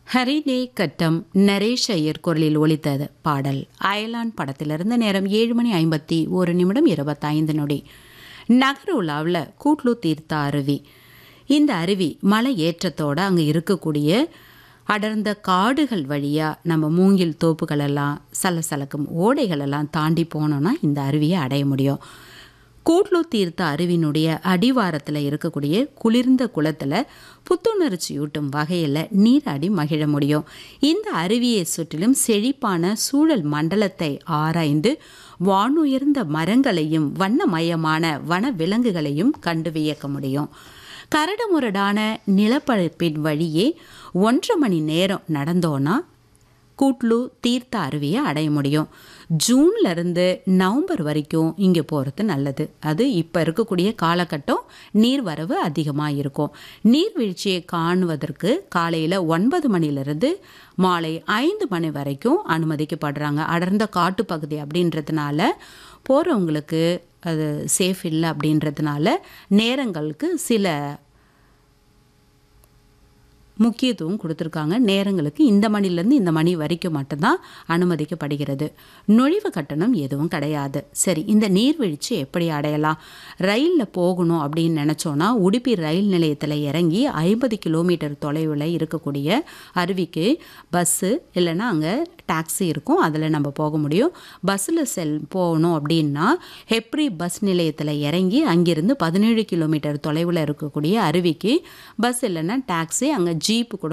ஹரிடே கட்டம் நரேஷ் ஐயர் குரலில் ஒலித்தது பாடல் அயலான் படத்திலிருந்து நேரம் ஏழு மணி ஐம்பத்தி ஒரு நிமிடம் இருபத்தைந்து நொடி நகர உலாவில் கூட்லூர் தீர்த்த அருவி இந்த அருவி மலை ஏற்றத்தோடு அங்கே இருக்கக்கூடிய அடர்ந்த காடுகள் வழியாக நம்ம மூங்கில் தோப்புகளெல்லாம் சலசலக்கும் ஓடைகளெல்லாம் தாண்டி போனோன்னா இந்த அருவியை அடைய முடியும் கூட்லூர் தீர்த்த அருவினுடைய அடிவாரத்தில் இருக்கக்கூடிய குளிர்ந்த குளத்தில் புத்துணர்ச்சியூட்டும் வகையில் நீராடி மகிழ முடியும் இந்த அருவியை சுற்றிலும் செழிப்பான சூழல் மண்டலத்தை ஆராய்ந்து வானுயர்ந்த மரங்களையும் வண்ணமயமான வன விலங்குகளையும் கண்டு வியக்க முடியும் கரடுமுரடான நிலப்பரப்பின் வழியே ஒன்றரை மணி நேரம் நடந்தோன்னா கூட்லு தீர்த்த அருவியை அடைய முடியும் ஜூன்ல இருந்து நவம்பர் வரைக்கும் இங்கே போகிறது நல்லது அது இப்போ இருக்கக்கூடிய காலகட்டம் நீர்வரவு அதிகமாக இருக்கும் நீர்வீழ்ச்சியை காணுவதற்கு காலையில் ஒன்பது மணிலிருந்து மாலை ஐந்து மணி வரைக்கும் அனுமதிக்கப்படுறாங்க அடர்ந்த காட்டுப்பகுதி அப்படின்றதுனால போகிறவங்களுக்கு அது சேஃப் இல்லை அப்படின்றதுனால நேரங்களுக்கு சில முக்கியத்துவம் கொடுத்துருக்காங்க நேரங்களுக்கு இந்த மணிலேருந்து இந்த மணி வரைக்கும் மட்டும்தான் அனுமதிக்கப்படுகிறது நுழைவு கட்டணம் எதுவும் கிடையாது சரி இந்த நீர்வீழ்ச்சி எப்படி அடையலாம் ரயிலில் போகணும் அப்படின்னு நினச்சோன்னா உடுப்பி ரயில் நிலையத்தில் இறங்கி ஐம்பது கிலோமீட்டர் தொலைவில் இருக்கக்கூடிய அருவிக்கு பஸ்ஸு இல்லைன்னா அங்கே டாக்ஸி இருக்கும் அதில் நம்ம போக முடியும் பஸ்ஸில் செல் போகணும் அப்படின்னா ஹெப்ரி பஸ் நிலையத்தில் இறங்கி அங்கிருந்து பதினேழு கிலோமீட்டர் தொலைவில் இருக்கக்கூடிய அருவிக்கு பஸ் இல்லைன்னா டாக்ஸி அங்கே ஜீப்பு கூட